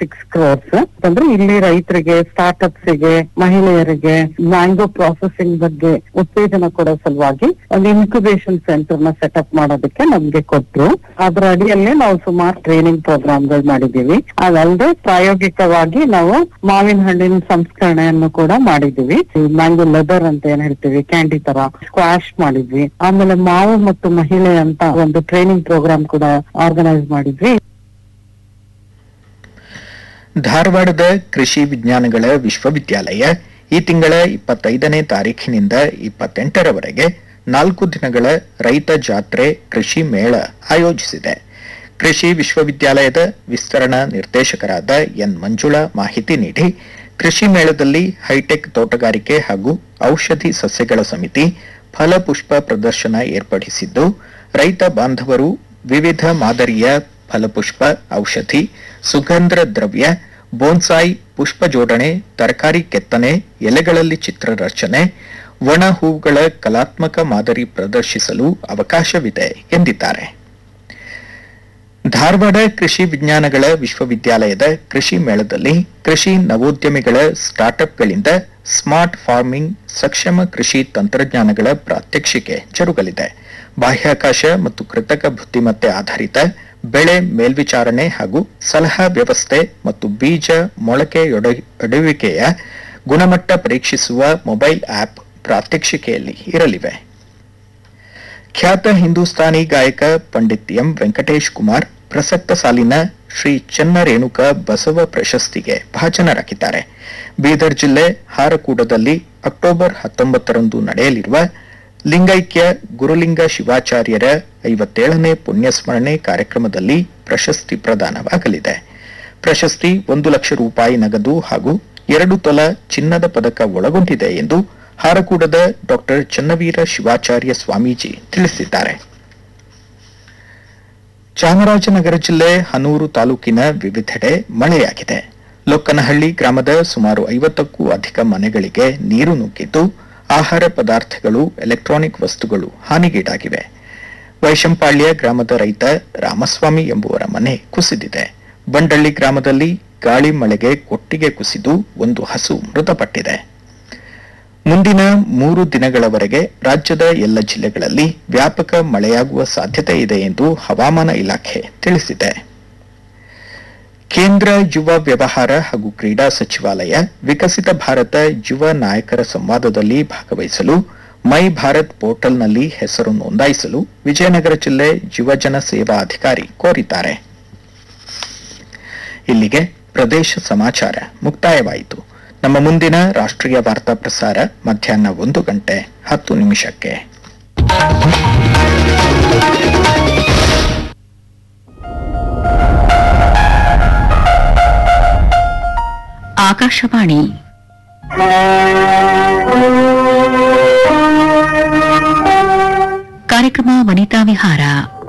six crores ಅಂದ್ರೆ ಇಲ್ಲಿ ರೈತರಿಗೆ ಸ್ಟಾರ್ಟ್ಅಪ್ಸ್ ಗೆ ಮಹಿಳೆಯರಿಗೆ ಮ್ಯಾಂಗೋ ಪ್ರಾಸೆಸಿಂಗ್ ಬಗ್ಗೆ ಉತ್ತೇಜನ ಕೊಡೋ ಸಲುವಾಗಿ ಒಂದು ಇನ್ಕ್ಯುಬೇಷನ್ ಸೆಂಟರ್ ನ ಸೆಟಪ್ ಮಾಡೋದಕ್ಕೆ ನಮ್ಗೆ ಕೊಟ್ರು ಅದ್ರ ಅಡಿಯಲ್ಲಿ ನಾವು ಸುಮಾರು ಟ್ರೈನಿಂಗ್ ಪ್ರೋಗ್ರಾಮ್ಗಳು ಮಾಡಿದೀವಿ ಅದಲ್ಲದೆ ಪ್ರಾಯೋಗಿಕವಾಗಿ ನಾವು ಮಾವಿನ ಹಣ್ಣಿನ ಸಂಸ್ಕರಣೆಯನ್ನು ಕೂಡ ಮಾಡಿದೀವಿ ಮ್ಯಾಂಗೋ ಲೆದರ್ ಅಂತ ಏನ್ ಹೇಳ್ತೀವಿ ಕ್ಯಾಂಡಿ ತರ ಸ್ಕ್ವಾಶ್ ಮಾಡಿದ್ವಿ ಆಮೇಲೆ ಮಾವು ಮತ್ತು ಮಹಿಳೆ ಅಂತ ಒಂದು ಟ್ರೈನಿಂಗ್ ಪ್ರೋಗ್ರಾಮ್ ಕೂಡ ಆರ್ಗನೈಸ್ ಮಾಡಿದ್ವಿ ಧಾರವಾಡದ ಕೃಷಿ ವಿಜ್ಞಾನಗಳ ವಿಶ್ವವಿದ್ಯಾಲಯ ಈ ತಿಂಗಳ ಇಪ್ಪತ್ತೈದನೇ ತಾರೀಖಿನಿಂದ ಇಪ್ಪತ್ತೆಂಟರವರೆಗೆ ನಾಲ್ಕು ದಿನಗಳ ರೈತ ಜಾತ್ರೆ ಕೃಷಿ ಮೇಳ ಆಯೋಜಿಸಿದೆ ಕೃಷಿ ವಿಶ್ವವಿದ್ಯಾಲಯದ ವಿಸ್ತರಣಾ ನಿರ್ದೇಶಕರಾದ ಎನ್ ಮಂಜುಳಾ ಮಾಹಿತಿ ನೀಡಿ ಕೃಷಿ ಮೇಳದಲ್ಲಿ ಹೈಟೆಕ್ ತೋಟಗಾರಿಕೆ ಹಾಗೂ ಔಷಧಿ ಸಸ್ಯಗಳ ಸಮಿತಿ ಫಲಪುಷ್ಪ ಪ್ರದರ್ಶನ ಏರ್ಪಡಿಸಿದ್ದು ರೈತ ಬಾಂಧವರು ವಿವಿಧ ಮಾದರಿಯ ಫಲಪುಷ್ಪ ಔಷಧಿ ಸುಗಂಧ ದ್ರವ್ಯ ಬೋನ್ಸಾಯಿ ಪುಷ್ಪ ಜೋಡಣೆ ತರಕಾರಿ ಕೆತ್ತನೆ ಎಲೆಗಳಲ್ಲಿ ಚಿತ್ರರಚನೆ ಒಣ ಹೂವುಗಳ ಕಲಾತ್ಮಕ ಮಾದರಿ ಪ್ರದರ್ಶಿಸಲು ಅವಕಾಶವಿದೆ ಎಂದಿದ್ದಾರೆ ಧಾರವಾಡ ಕೃಷಿ ವಿಜ್ಞಾನಗಳ ವಿಶ್ವವಿದ್ಯಾಲಯದ ಕೃಷಿ ಮೇಳದಲ್ಲಿ ಕೃಷಿ ನವೋದ್ಯಮಿಗಳ ಸ್ಟಾರ್ಟ್ಅಪ್ಗಳಿಂದ ಸ್ಮಾರ್ಟ್ ಫಾರ್ಮಿಂಗ್ ಸಕ್ಷಮ ಕೃಷಿ ತಂತ್ರಜ್ಞಾನಗಳ ಪ್ರಾತ್ಯಕ್ಷಿಕೆ ಜರುಗಲಿದೆ ಬಾಹ್ಯಾಕಾಶ ಮತ್ತು ಕೃತಕ ಬುದ್ಧಿಮತ್ತೆ ಆಧಾರಿತ ಬೆಳೆ ಮೇಲ್ವಿಚಾರಣೆ ಹಾಗೂ ಸಲಹಾ ವ್ಯವಸ್ಥೆ ಮತ್ತು ಬೀಜ ಮೊಳಕೆ ಒಡೆಯುವಿಕೆಯ ಗುಣಮಟ್ಟ ಪರೀಕ್ಷಿಸುವ ಮೊಬೈಲ್ ಆಪ್ ಪ್ರಾತ್ಯಕ್ಷಿಕೆಯಲ್ಲಿ ಇರಲಿವೆ ಖ್ಯಾತ ಹಿಂದೂಸ್ತಾನಿ ಗಾಯಕ ಪಂಡಿತ್ ಎಂ ವೆಂಕಟೇಶ್ ಕುಮಾರ್ ಪ್ರಸಕ್ತ ಸಾಲಿನ ಶ್ರೀ ಚನ್ನರೇಣುಕ ಬಸವ ಪ್ರಶಸ್ತಿಗೆ ಭಾಜನರಾಗಿದ್ದಾರೆ ಬೀದರ್ ಜಿಲ್ಲೆ ಹಾರಕೂಡದಲ್ಲಿ ಅಕ್ಟೋಬರ್ ಹತ್ತೊಂಬತ್ತರಂದು ನಡೆಯಲಿರುವ ಲಿಂಗೈಕ್ಯ ಗುರುಲಿಂಗ ಶಿವಾಚಾರ್ಯರ ಐವತ್ತೇಳನೇ ಪುಣ್ಯಸ್ಮರಣೆ ಕಾರ್ಯಕ್ರಮದಲ್ಲಿ ಪ್ರಶಸ್ತಿ ಪ್ರದಾನವಾಗಲಿದೆ ಪ್ರಶಸ್ತಿ ಒಂದು ಲಕ್ಷ ರೂಪಾಯಿ ನಗದು ಹಾಗೂ ಎರಡು ತೊಲ ಚಿನ್ನದ ಪದಕ ಒಳಗೊಂಡಿದೆ ಎಂದು ಹಾರಕೂಡದ ಡಾಕ್ಟರ್ ಚನ್ನವೀರ ಶಿವಾಚಾರ್ಯ ಸ್ವಾಮೀಜಿ ತಿಳಿಸಿದ್ದಾರೆ ಚಾಮರಾಜನಗರ ಜಿಲ್ಲೆ ಹನೂರು ತಾಲೂಕಿನ ವಿವಿಧೆಡೆ ಮಳೆಯಾಗಿದೆ ಲೊಕ್ಕನಹಳ್ಳಿ ಗ್ರಾಮದ ಸುಮಾರು ಐವತ್ತಕ್ಕೂ ಅಧಿಕ ಮನೆಗಳಿಗೆ ನೀರು ನುಗ್ಗಿದ್ದು ಆಹಾರ ಪದಾರ್ಥಗಳು ಎಲೆಕ್ಟ್ರಾನಿಕ್ ವಸ್ತುಗಳು ಹಾನಿಗೀಡಾಗಿವೆ ವೈಶಂಪಾಳ್ಯ ಗ್ರಾಮದ ರೈತ ರಾಮಸ್ವಾಮಿ ಎಂಬುವರ ಮನೆ ಕುಸಿದಿದೆ ಬಂಡಳ್ಳಿ ಗ್ರಾಮದಲ್ಲಿ ಗಾಳಿ ಮಳೆಗೆ ಕೊಟ್ಟಿಗೆ ಕುಸಿದು ಒಂದು ಹಸು ಮೃತಪಟ್ಟಿದೆ ಮುಂದಿನ ಮೂರು ದಿನಗಳವರೆಗೆ ರಾಜ್ಯದ ಎಲ್ಲ ಜಿಲ್ಲೆಗಳಲ್ಲಿ ವ್ಯಾಪಕ ಮಳೆಯಾಗುವ ಸಾಧ್ಯತೆ ಇದೆ ಎಂದು ಹವಾಮಾನ ಇಲಾಖೆ ತಿಳಿಸಿದೆ ಕೇಂದ್ರ ಯುವ ವ್ಯವಹಾರ ಹಾಗೂ ಕ್ರೀಡಾ ಸಚಿವಾಲಯ ವಿಕಸಿತ ಭಾರತ ಯುವ ನಾಯಕರ ಸಂವಾದದಲ್ಲಿ ಭಾಗವಹಿಸಲು ಮೈ ಭಾರತ್ ಪೋರ್ಟಲ್ನಲ್ಲಿ ಹೆಸರು ನೋಂದಾಯಿಸಲು ವಿಜಯನಗರ ಜಿಲ್ಲೆ ಯುವಜನ ಸೇವಾ ಅಧಿಕಾರಿ ಕೋರಿದ್ದಾರೆ ಇಲ್ಲಿಗೆ ಪ್ರದೇಶ ಸಮಾಚಾರ ಮುಕ್ತಾಯವಾಯಿತು ನಮ್ಮ ಮುಂದಿನ ರಾಷ್ಟ್ರೀಯ ವಾರ್ತಾ ಪ್ರಸಾರ ಮಧ್ಯಾಹ್ನ ಒಂದು ಗಂಟೆ ಹತ್ತು ನಿಮಿಷಕ್ಕೆ ಆಕಾಶವಾಣಿ ಕಾರ್ಯಕ್ರಮ ವನಿತಾ ವಿಹಾರ